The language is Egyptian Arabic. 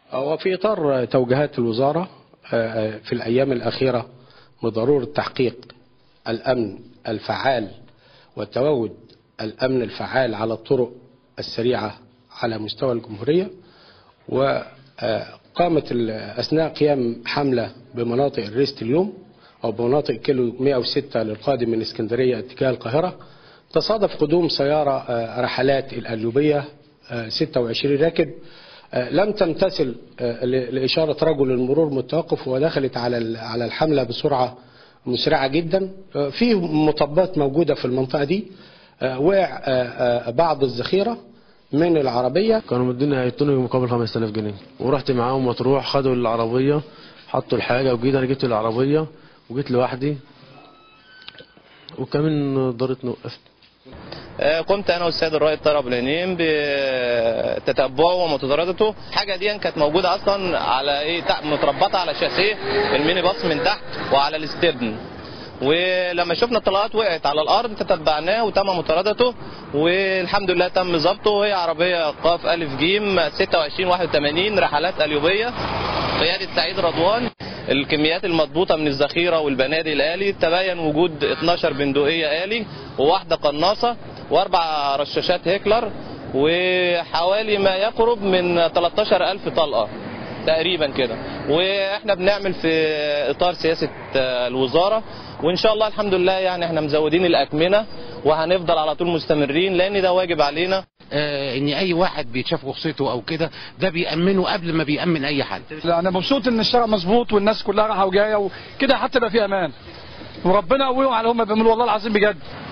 وفي إطار توجيهات الوزارة في الأيام الأخيرة بضرورة تحقيق الأمن الفعال وتواجد الأمن الفعال على الطرق السريعة على مستوى الجمهورية وقامت أثناء قيام حملة بمناطق الريست اليوم أو بمناطق كيلو 106 للقادم من اسكندرية اتجاه القاهرة تصادف قدوم سيارة رحلات القلوبية 26 راكب لم تمتثل لإشارة رجل المرور متوقف ودخلت على على الحملة بسرعة مسرعة جدا في مطبات موجودة في المنطقة دي وقع بعض الذخيرة من العربية كانوا مديني هيتوني مقابل 5000 جنيه ورحت معاهم مطروح خدوا العربية حطوا الحاجة وجيت أنا جبت العربية وجيت لوحدي وكمان دارت وقفت قمت انا والسيد الرائد طارق الهنيم بتتبعه ومتدرجته الحاجه دي كانت موجوده اصلا على ايه متربطه على شاسيه الميني باص من تحت وعلى الاستبن ولما شفنا الطلقات وقعت على الارض تتبعناه وتم مطاردته والحمد لله تم ضبطه وهي عربيه قاف الف جيم 26 81 رحلات اليوبيه قياده سعيد رضوان الكميات المضبوطه من الذخيره والبنادق الالي تبين وجود 12 بندقيه الي وواحده قناصه واربع رشاشات هيكلر وحوالي ما يقرب من 13000 طلقه تقريبا كده واحنا بنعمل في اطار سياسه الوزاره وان شاء الله الحمد لله يعني احنا مزودين الاكمنه وهنفضل على طول مستمرين لان ده واجب علينا آه ان اي واحد بيتشاف رخصته او كده ده بيامنه قبل ما بيامن اي حد لا انا مبسوط ان الشارع مظبوط والناس كلها رايحه وجايه وكده حتى بقى في امان وربنا يقويهم على هم بيعملوا والله العظيم بجد